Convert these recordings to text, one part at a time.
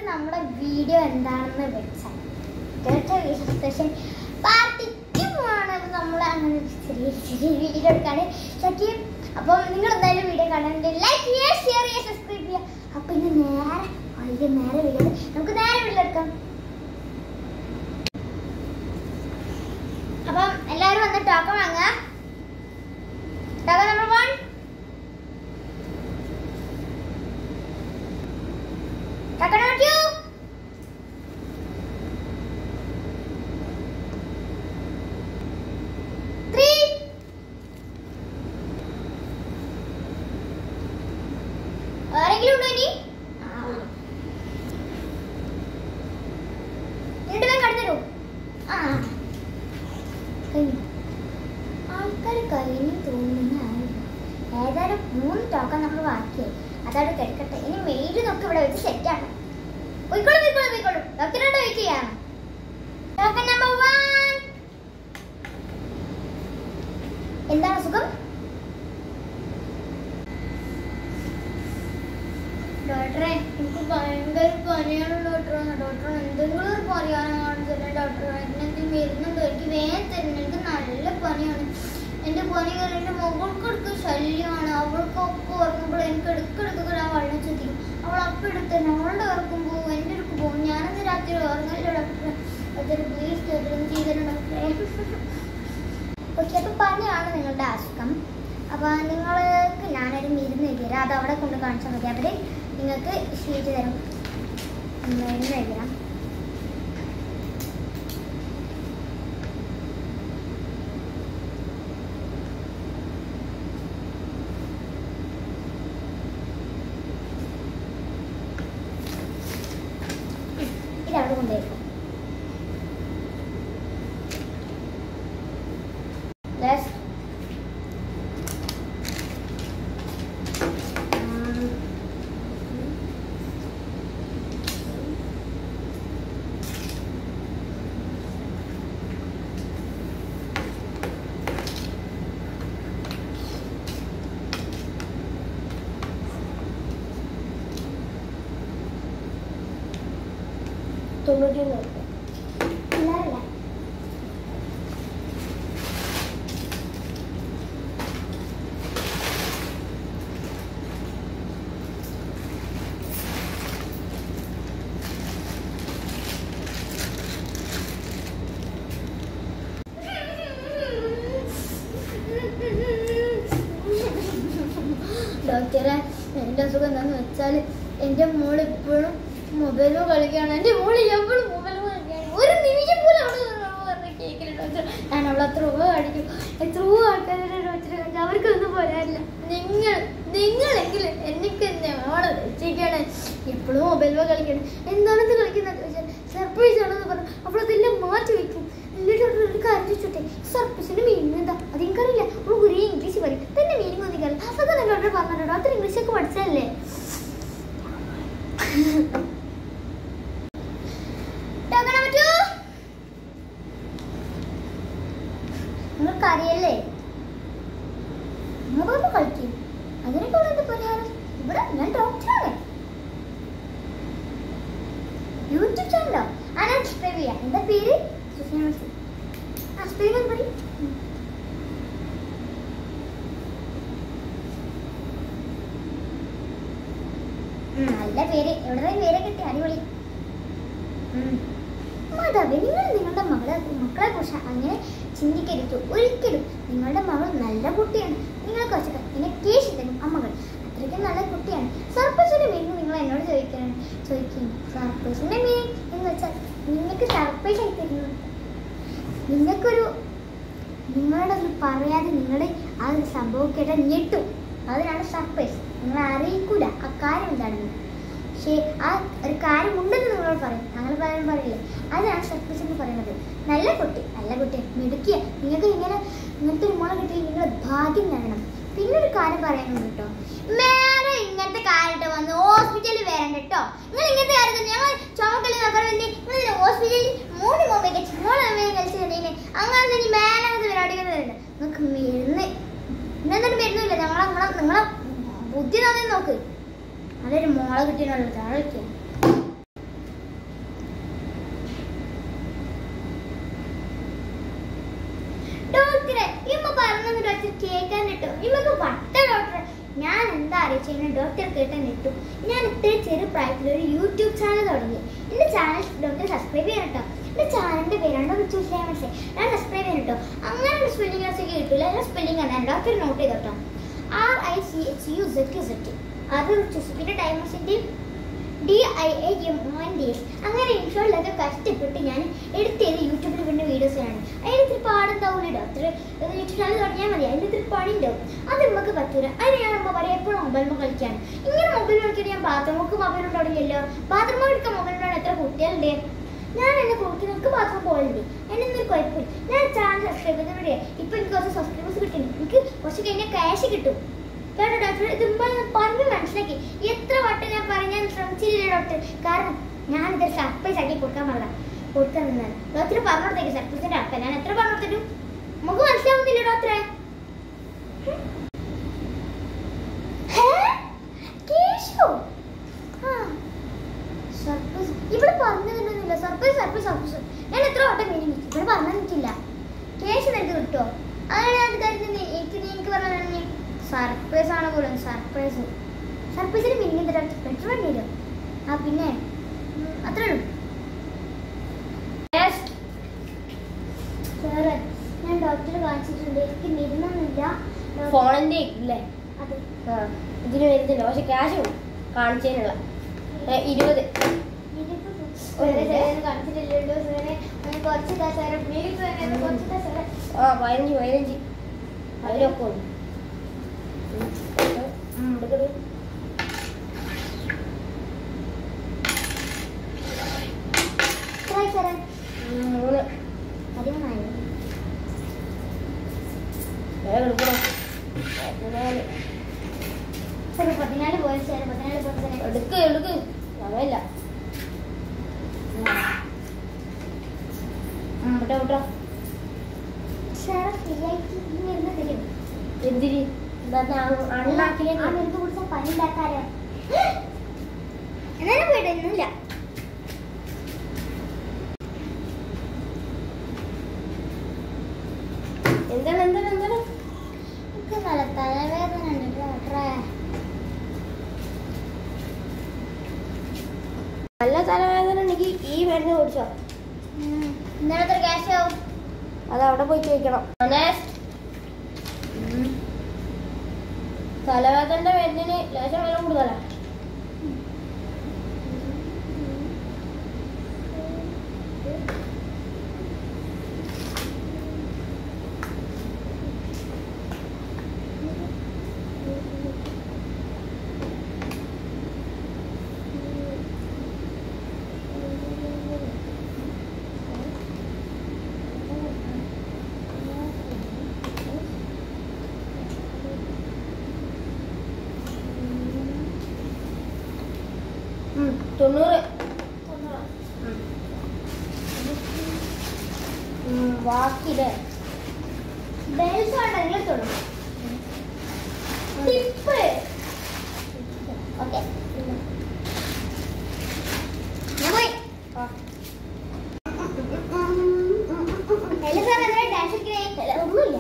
നമ്മുടെ വീഡിയോ എന്താണെന്ന് വെച്ചാൽ സ്പെഷ്യൽ പാർട്ടിക്കുമാണ് നമ്മൾ അങ്ങനെ ചെറിയ ചെറിയ വീഡിയോ എടുക്കാണ് ശരി അപ്പോൾ നിങ്ങൾ എന്തായാലും വീഡിയോ കാണാനുണ്ട് ലൈക്ക് ചെയ്യുക ഷെയർ ചെയ്യുക സബ്സ്ക്രൈബ് ചെയ്യുക അപ്പോൾ ഇനി നേരെ അധികം നേരെ വീഡിയോ നമുക്ക് നേരെ വീഡിയോ എടുക്കാം അപ്പം എല്ലാവരും വന്ന് ടോക്കൺ വാങ്ങുക token number one token number two three ആരെങ്കിലും ഉണ്ടോ ഇനി രണ്ടുപേരും കടന്നു ആ കഴിഞ്ഞു ആൾക്കാർ കഴിഞ്ഞു തോന്നുന്ന ഏതായാലും മൂന്ന് ടോക്കൺ നമ്മൾ ബാക്കിയായി അതവിടെ കിടക്കട്ടെ ഇനി മെയിൽ നമുക്ക് ഇവിടെ വെച്ച് സെറ്റാണ് പോയിക്കോളൂ പോയിക്കോളൂ പോയിക്കോളൂ ഡോക്ടറോട് വെയിറ്റ് ചെയ്യാണ് ടോക്കൺ നമ്പർ വൺ എന്താണ് സുഖം ഡോക്ടറെ എനിക്ക് ഭയങ്കര പനിയാണ് ഡോക്ടർ ഡോക്ടർ എന്തെങ്കിലും ഒരു പരിഹാരം കാണിച്ചില്ല ഡോക്ടർ എന്തെങ്കിലും മരുന്നുണ്ടോ എനിക്ക് വേഗം തരണം എനിക്ക് നല്ല പനിയാണ് എൻ്റെ പനി കാരണം എൻ്റെ മുകൾക്കെടുക്ക് ശല്യമാണ് അവൾക്കൊക്കെ ഉറങ്ങുമ്പോൾ എനിക്ക് എടുക്കെടുക്കുക ഞാൻ വെള്ളം ചുറ്റിക്കും അവൾ അപ്പം എടുത്ത് അവളുടെ ഉറക്കം പോകും എൻ്റെ അടുക്ക് പോകും ഞാനന്ന് രാത്രി ഉറങ്ങില്ല ഡോക്ടറെ അതൊരു പ്ലീസ് ചെയ്തിരുന്നു ചെയ്തിരുന്നു ഡോക്ടറെ ഓക്കെ അപ്പോൾ പനിയാണ് നിങ്ങളുടെ അസുഖം അപ്പോൾ നിങ്ങൾക്ക് ഞാനൊരു മരുന്ന് എഴുതിത്തരാം അത് അവിടെ കൊണ്ട് കാണിച്ചാൽ മതി അവർ നിങ്ങൾക്ക് ഷീറ്റ് തരും മരുന്ന് എഴുതരാം ഇത് അവിടെ കൊണ്ടുപോയിരിക്കും Let's തൊണ്ണൂറ്റി ഒന്ന് ഇല്ല ഇല്ല ഡോക്ടറെ എൻ്റെ അസുഖം എന്താണെന്ന് വെച്ചാൽ എൻ്റെ മോൾ ഇപ്പോഴും മൊബൈലിൽ കളിക്കുകയാണ് എൻ്റെ മോൾ എപ്പോഴും മൊബൈലിൽ കളിക്കുകയാണ് ഒരു നിമിഷം പോലും അവള് പറഞ്ഞ കേൾക്കില്ല ഡോക്ടർ ഞാൻ അവളെ എത്രയോ അടിക്കും എത്രയോ ആൾക്കാരുടെ ഡോക്ടറെ കണ്ടു അവർക്കൊന്നും പോരാറില്ല നിങ്ങൾ നിങ്ങളെങ്കിലും എനിക്ക് ഞങ്ങളെ രക്ഷിക്കണേ എപ്പോഴും മൊബൈലിൽ കളിക്കണം എന്താണെന്ന് കളിക്കുന്നത് ചോദിച്ചാൽ സർപ്രൈസ് ആണെന്ന് പറഞ്ഞു അപ്പോൾ അതെല്ലാം മാറ്റി വെക്കും എന്നിട്ട് ഡോക്ടർ ഒരു കാര്യം ചോദിച്ചോട്ടെ സർപ്രൈസിന്റെ മീനിങ് എന്താ അത് എനിക്കറിയില്ല അവൾ കുറേ ഇംഗ്ലീഷ് പറയും തന്നെ മീനിങ് ഒന്നും അറിയില്ല അതൊക്കെ ഡോക്ടർ പറഞ്ഞോ ഡോക്ടർ ഇംഗ്ലീഷ് ഒക്കെ പഠിച്ചതല്ലേ ടോക്കൺ നമ്പർ two. നിങ്ങൾക്ക് അറിയല്ലേ മുഖം കളിക്കും അതിനൊക്കെ ഇവിടെ എന്ത് പരിഹാരം ഇവിടെ ഞാൻ ഡോക്ടറാണ് യൂട്യൂബ് ചാനലോ ആ ഞാൻ സബ്സ്ക്രൈബ് ചെയ്യാം എന്താ പേര് സുസ്മിന മെസ്സി ആ സ്പെയിൻ ഒന്ന് പറയും നല്ല പേര് എവിടെ പേരെ കിട്ടി അടിപൊളി ഉം. മാതാവേ നിങ്ങൾ നിങ്ങളുടെ മകളെ മക്കളെ കുറിച്ച് അങ്ങനെ ചിന്തിക്കരുത് ഒരിക്കലും നിങ്ങളുടെ മകൾ നല്ല കുട്ടിയാണ് നിങ്ങളെ കുറച്ച് ഇങ്ങനെ കേശി തരും അമ്മകൾ അത്രയ്ക്ക് നല്ല കുട്ടിയാണ് സർപ്രൈസിന്റെ മീനിങ് നിങ്ങൾ എന്നോട് ചോദിക്കണം ചോദിക്കുന്നു സർപ്രൈസിന്റെ മീനിങ് എന്ന് വെച്ചാൽ നിങ്ങൾക്ക് സർപ്രൈസ് ആയി തരുന്നു നിങ്ങൾക്കൊരു നിങ്ങളുടെ ഒരു പറയാതെ നിങ്ങളുടെ ആ ഒരു സംഭവം കേട്ടാൽ ഞെട്ടും അതിനാണ് സർപ്രൈസ് നിങ്ങൾ അറിയിക്കൂല ആ കാര്യം എന്താണെന്ന് പക്ഷേ ആ ഒരു കാര്യം ഉണ്ടെന്ന് നിങ്ങളോട് പറയും അങ്ങനെ പറയാൻ പറയില്ല അതാണ് സർപ്രൈസ് എന്ന് പറയുന്നത് നല്ല കുട്ടി നല്ല കുട്ടി മിടുക്കിയ നിങ്ങൾക്ക് ഇങ്ങനെ ഇങ്ങനത്തെ ഒരു മോളെ കിട്ടി നിങ്ങൾ ഭാഗ്യം നേടണം പിന്നെ ഒരു കാര്യം പറയാനുണ്ട് കേട്ടോ മേലെ ഇങ്ങനത്തെ കാര്യം വന്ന് ഹോസ്പിറ്റലിൽ വരണ്ട കേട്ടോ നിങ്ങൾ ഇങ്ങനത്തെ കാര്യം ഞങ്ങൾ ചുമക്കല് നോക്കാൻ വേണ്ടി നിങ്ങൾ ഹോസ്പിറ്റലിൽ മൂന്ന് മൊബൈൽ കഴിച്ച് മൂന്ന് മൊബൈൽ കഴിച്ച് കഴിഞ്ഞാൽ അങ്ങനെ ഇനി മേലെ അങ്ങനത്തെ പരിപാടികൾ വരണ്ട നിങ്ങൾക്ക് മരുന്ന് ഇന്നെന്തൊരു മരുന്നില്ല ഞങ്ങളെ നിങ്ങളെ നിങ്ങളെ ബുദ്ധി തന്നെ നോക്ക് നല്ലൊരു മോളെ കിട്ടിയുള്ള താഴെ ഇമ്മ പറഞ്ഞു ഡോക്ടർ കേൾക്കാൻ കിട്ടും ഇമ്മക്ക് വട്ട ഡോക്ടർ ഞാൻ എന്താ അറിയിച്ചു ഡോക്ടർ കേട്ടാൻ കിട്ടും ഞാൻ ഇത്രയും ചെറു പ്രായത്തിൽ ഒരു യൂട്യൂബ് ചാനൽ തുടങ്ങി എന്റെ ചാനൽ ഡോക്ടർ സബ്സ്ക്രൈബ് ചെയ്യണം കേട്ടോ എന്റെ ചാനലിന്റെ പേരാണ് ഡോക്ടർ ചൂസ് മനസ്സിലായി ഞാൻ സബ്സ്ക്രൈബ് ചെയ്യണം കേട്ടോ അങ്ങനെ സ്പെല്ലിംഗ് ക്ലാസ് ഒക്കെ കിട്ടില്ല ഞാൻ സ്പെല്ലിംഗ് ആണ് ഡോക്ടർ നോട്ട് ചെയ്തോട്ടോ R I C H U set set അത് ചൂസ് പിന്നെ ടൈമസിന്റെ D I A M on days അങ്ങനെ ഇൻഷോളിലൊക്കെ കഷ്ടപ്പെട്ട് ഞാൻ എടുത്തത് യൂട്യൂബിൽ പിന്നെ വീഡിയോസ് ആണ് അതിന് ഇത്തിരി പാടുണ്ടാവില്ല ഡോക്ടർ യൂട്യൂബ് ചാനൽ തുടങ്ങിയാൽ മതി അതിന് ഇത്തിരി പാടുണ്ടാവും അത് നമുക്ക് പറ്റൂല അതിന് ഞാൻ അമ്മ പറയാം എപ്പോഴും മൊബൈൽ കളിക്കാണ് ഇങ്ങനെ മൊബൈൽ കളിക്കാൻ ഞാൻ ബാത്റൂമൊക്കെ മൊബൈൽ തുടങ്ങിയല്ലോ ബാത്റൂം എടുക്കാൻ മൊബൈലിനോട് എത്ര കുട്ടികളുണ്ട് ഞാൻ എന്നെ കുട്ടി നമുക്ക് ബാത്റൂം പോകലുണ്ട് എന്നൊരു കുഴപ്പമില്ല ഞാൻ ചാനൽ സബ്സ്ക്രൈബ് ചെയ്തവിടെ ഇപ്പൊ എനിക്ക് കുറച്ച് സബ്സ്ക്രൈബേഴ്സ് കിട്ടുന്നു എനിക്ക് കുറച്ച് കഴിഞ്ഞാൽ ക്യാഷ് കിട്ടും കേട്ടോ ഡോക്ടർ ഇത് പറഞ്ഞ് മനസ്സിലാക്കി എത്ര വട്ടം ഞാൻ പറയാൻ ഞാൻ ശ്രമിച്ചില്ല ഡോക്ടർ കാരണം ഞാൻ ഇതൊരു സർപ്രൈസ് ആക്കി കൊടുക്കാൻ പറഞ്ഞ കൊടുക്കാൻ നിന്നാണ് ഡോക്ടർ പറഞ്ഞു കൊടുത്തേക്ക് സർപ്രൈസിന്റെ അർത്ഥം ഞാൻ എത്ര പറഞ്ഞു കൊടുത്തിട്ടും നമുക്ക് മനസ്സിലാവുന്നില്ല ഡോക്ടറെ ഹേ? കേശു? ആ. സർപ്രൈസ് ഇവിടെ പറഞ്ഞു തരുന്നില്ല സർപ്രൈസ് സർപ്രൈസ് സർപ്രൈസ് ഞാൻ എത്ര വട്ടം കഴിഞ്ഞു ഇവിടെ പറഞ്ഞു തന്നിട്ടില്ല കേശു നിനക്ക് കിട്ടുമോ അങ്ങനെ ഞാൻ കരുതുന്നത് എനിക്ക് നീ എനിക്ക് പറഞ്ഞു സർപ്രൈസ് ആണ് പോലും സർപ്രൈസ് സർപ്രൈസിന് പിന്നെ എന്താ ബെറ്റർ വേണ്ടി വരും ആ പിന്നെ ഉം, അത്രേ ഉള്ളൂ സാറേ ഞാൻ ഡോക്ടറെ കാണിച്ചിട്ടുണ്ട് എനിക്ക് മരുന്നൊന്നുമില്ല ഡോക്ടർ- ഫോണിന്റെ ഇല്ലേ അതെ ആ ഇതിന് വരുന്നില്ല പക്ഷെ ക്യാഷ് കാണിച്ചതിനുള്ള ഏ, ഇരുപത് സാറേ, സാറേ, കാണിച്ചിട്ടില്ലല്ലോ സാറേ ഞാൻ കുറച്ച് താ സാറേ പ്ലീസ് സാറേ ഇത് കുറച്ച് താ സാറേ ആ പതിനഞ്ച് പതിനഞ്ച് അതിലൊക്കെ ഉണ്ട് ഉം, എടുക്കടി. എത്രയായി സാറേ ഉം, മൂന്ന് പതിമൂന്നായി വേഗം എടുക്കണം പതിനാല്. സാറേ പതിനാല് പോയി സാറേ പതിനാല് പോയി സാറേ എടുക്ക് എടുക്ക് സമയമില്ല ഉം, വിട്ടോ വിട്ടോ സാറേ ഫ്രീ ആയിട്ട് ഈ മരുന്ന് തരും എന്തിരി എന്താ ആ അണ്ണാക്കിലേക്ക് മരുന്ന് കുടിച്ചാൽ പനി ഉണ്ടാക്കാലോ എന്നാലും പോയിട്ടൊന്നുമില്ല എന്താണ് എന്താണ് എന്താണ് എനിക്ക് നല്ല തലവേദന ഉണ്ട് ഡോക്ടറെ നല്ല തലവേദന ഉണ്ടെങ്കിൽ ഈ മരുന്ന് കുടിച്ചോ ഇന്നലത്തെ ക്യാഷ് ആവും അത് അവിടെ പോയി ചോദിക്കണം അനേഷ്. ഉം. തലവേദനന്റെ മരുന്നിന് ലേശം വില കൂടുതലാ ഉം, തൊണ്ണൂറ് ഉം. ഉം, ബാക്കിയില്ലേ ബെൽസ് വേണ്ട നിങ്ങൾ തൊടും ടിപ്പ് ഓക്കെ ഞാൻ പോയി ആ. ഹലോ സാർ എന്താ ഡാൻസ് കളിക്കണേ ഒന്നുമില്ല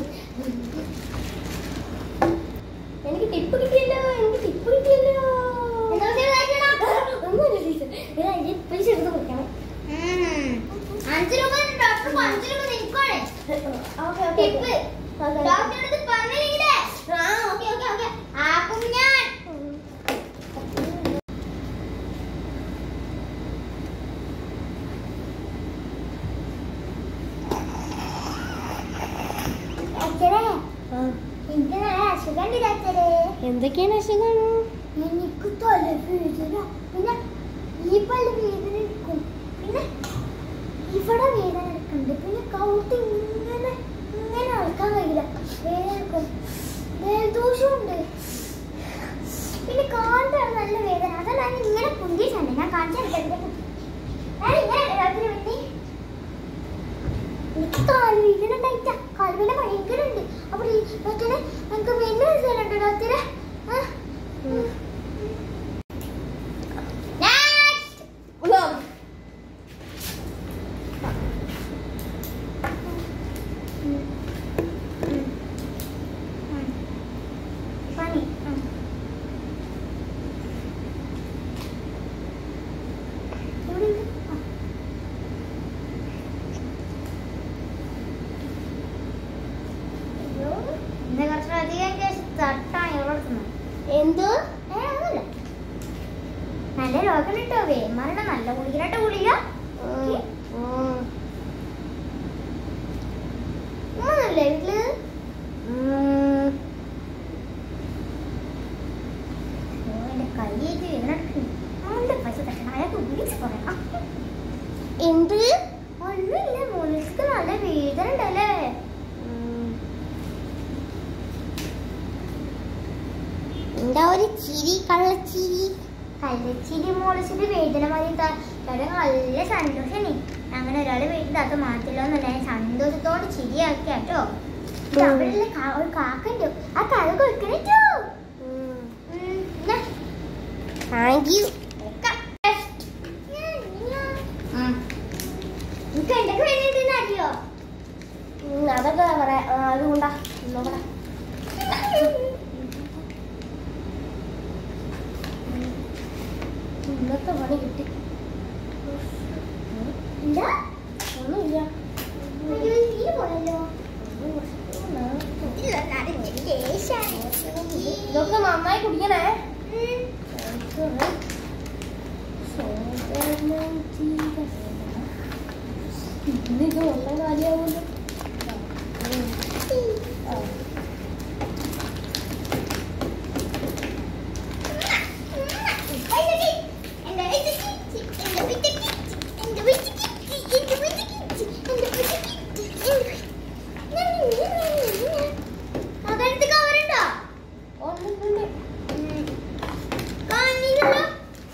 എനിക്ക് ടിപ്പ് കിട്ടിയല്ലോ എനിക്ക് ടിപ്പ് കിട്ടിയല്ലോ എന്താ ചെയ്തതാ ഒന്നുമില്ല ടീച്ചർ ഇതാ ഈ പൈസ എടുത്ത് കൊടുക്കണം അഞ്ച് രൂപ ഡോക്ടർ അഞ്ച് രൂപ നിൽക്കണേ ഓക്കെ ടിപ്പ് ഡോക്ടറുടെ പറഞ്ഞില്ലേ ആ ഓക്കെ ഓക്കെ ഓക്കെ ആക്കും ഞാൻ അച്ഛനെ എനിക്ക് നല്ല അസുഖമുണ്ട് ഡോക്ടറെ എന്തൊക്കെയാണ് അസുഖമാണ് എനിക്ക് തലവേദന പിന്നെ ഈ പല്ല് വേദന എടുക്കും പിന്നെ ഇവിടെ വേദന എടുക്കുന്നുണ്ട് പിന്നെ കൗട്ട് ഇങ്ങനെ ഇങ്ങനെ നടക്കാൻ കഴിയില്ല വേദന എടുക്കും ജലദോഷമുണ്ട് പിന്നെ കാലിലാണ് നല്ല വേദന അതല്ല ഞാൻ ഇങ്ങനെ പുന്തിയിട്ടുണ്ട് ഞാൻ കാണിച്ചു ഞാൻ ഇങ്ങനെ രാത്രി വേണ്ടി എനിക്ക് കാൽവേദന ഉണ്ടായിട്ട കാൽവേദന ഭയങ്കര ഉണ്ട് അപ്പോൾ ഈ ഡോക്ടറെ നമുക്ക് പിന്നെ മനസ്സിലുണ്ട് ഡോക്ടറെ ആ Next! എന്ത് ഒന്നുമില്ല മൂന്ന് ദിവസത്തിന് നല്ല വേദന ഉണ്ടല്ലേ എന്താ ഒരു ചിരി കള്ളച്ചിരി കല്ലച്ചിരി മോളിച്ചിട്ട് വേദന മാറി തടം നല്ല സന്തോഷമാണ് അങ്ങനെ ഒരാളെ വീട്ടിൽ അത് മാറ്റില്ല എന്നല്ല ഞാൻ സന്തോഷത്തോടെ ചിരിയാക്കി കേട്ടോ ഇത് ഉം. അവിടെയുള്ള കാ- ഒരു കാക്കണ്ട് ആ കഥ കൊടുക്കണോ താങ്ക് യു എനിക്ക് എന്തൊക്കെ വേണ്ടിട്ടെന്ന് അറിയോ അതൊക്കെ പറയാം അതുകൊണ്ടാ നോക്കടാ ഇന്നത്തെ പണി കിട്ടി എന്താ ഒന്നുമില്ല അയ്യോ, ഈ പോയല്ലോ ഇല്ല, നടന്ന് ദേഷ്യാണ്. ഇതൊക്കെ നന്നായി കുടിക്കണേ ഉം. ഇത് നല്ല കാര്യമാവുമല്ലോ അകത്ത് കവറുണ്ടോ ഒന്നുണ്ട് കാണില്ലല്ലോ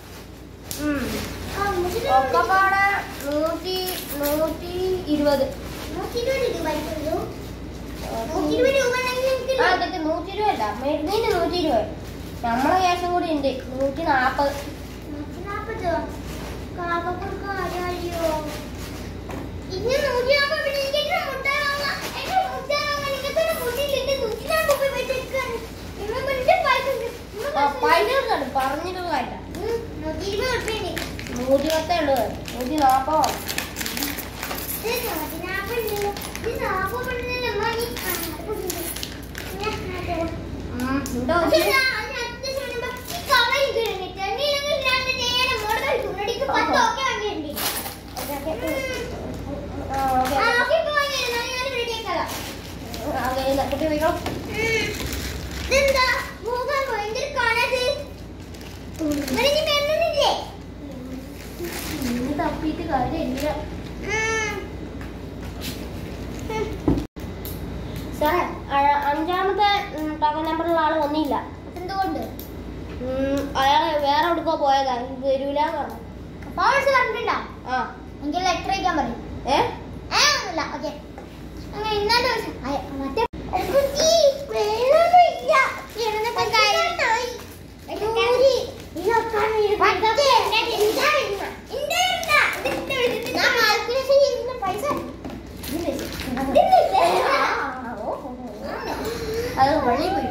ഒക്കെ പാടെ നൂറ്റി നൂറ്റി ഇരുപത് നൂറ്റി ഇരുപത് രൂപ ആയിട്ടുള്ളൂ നൂറ്റി ഇരുപത് രൂപ ഉണ്ടെങ്കിൽ എനിക്ക് ആ അതൊക്കെ നൂറ്റി ഇരുപത് അല്ല മരുന്നിന് നൂറ്റി ഇരുപത് നമ്മളെ ക്യാഷും കൂടി ഉണ്ട് നൂറ്റി നാൽപ്പത് നൂറ്റി നാപ്പതോ കാക്കക്കൊരു കാര്യമല്ലോ ഇന്ന് നൂറ്റി നാപ്പത് പിന്നെ എനിക്ക് എത്ര മുട്ട വാങ്ങാം എന്റെ മുട്ട വാങ്ങാൻ നിങ്ങൾക്ക് ഒരു മുട്ടയിലിട്ട് നൂറ്റി നാപ്പത് രൂപ വെച്ചേക്കാണ് നിങ്ങൾ വെറുതെ പൈസ ഉണ്ട്. നിങ്ങൾ ആ, പൈസ പൈസ കൊടുക്കണം പറഞ്ഞിട്ടുള്ള കാര്യം ഉം, നൂറ്റി ഇരുപത് ഉറുപ്പികയുണ്ട്. നൂറ്റി പത്തേ ഉള്ളൂ നൂറ്റി നാൽപ്പതോ ഇത് നൂറ്റി നാപ്പത് ഉണ്ടല്ലോ. ഇത് നാപ്പത് ഉണ്ടല്ലോ, അമ്മ. നീ ആ, നാപ്പത് ഉണ്ട്. ഞാൻ നാപ്പത്. ഉണ്ടോ പക്ഷേ ഞാൻ അതിന് അത്യാവശ്യം വരുമ്പോ ഈ cover എനിക്ക് ഇടണിട്ട്. ഇല്ലെങ്കിൽ ഞാൻ എൻ്റെ നേരെ മോളുടെ കയ്യിൽ തുന്നടിക്ക് പത്ത് ഓക്കെ വാങ്ങിയിട്ടുണ്ട്. ആ ഓക്കെ ആ, ഓക്കെ ഇപ്പൊ വാങ്ങിയിരുന്നു. ഞാൻ ready ആക്കാം. അതെ കുട്ടി പോയിക്കോ ഇതെന്താ മുഖം ഭയങ്കര കാണാത് ഇവിടെ ഇനി മരുന്നൊന്നുമില്ലേ ഇന്ന് തപ്പിയിട്ട് കാര്യമില്ല സാറേ അ- അഞ്ചാമത്തെ ടവർ നമ്പറുള്ള ആള് വന്നില്ല എന്തുകൊണ്ട് ഉം, അയാള് വേറെ എവിടുക്കോ പോയതാ വരൂലെന്ന് പറഞ്ഞു ഫോൺസ് കണ്ടിട്ടുണ്ടോ ആ എനിക്ക് ലെറ്റർ അയക്കാൻ പറയും ഏ ഏ ഒന്നുമില്ല ഓക്കെ അങ്ങനെ ഇന്നത്തെ ദിവസം അയ, മറ്റേ കുട്ടി, വെള്ളമൊന്നുമില്ല. ഇടുന്നപ്പോ കാര്യം. നൂരി. ഇതൊക്കെ വീട് പറ്റേ. ഇന്റെ ഇരുന്ന. ഇന്റെ ഇരുന്ന. ഇതിന്റെ ഇരുന്ന് ഞാൻ calculation ചെയ്യുന്ന പൈസ. ഇതിന്റെ ഇതിന്റെ. അത് വഴി പോയി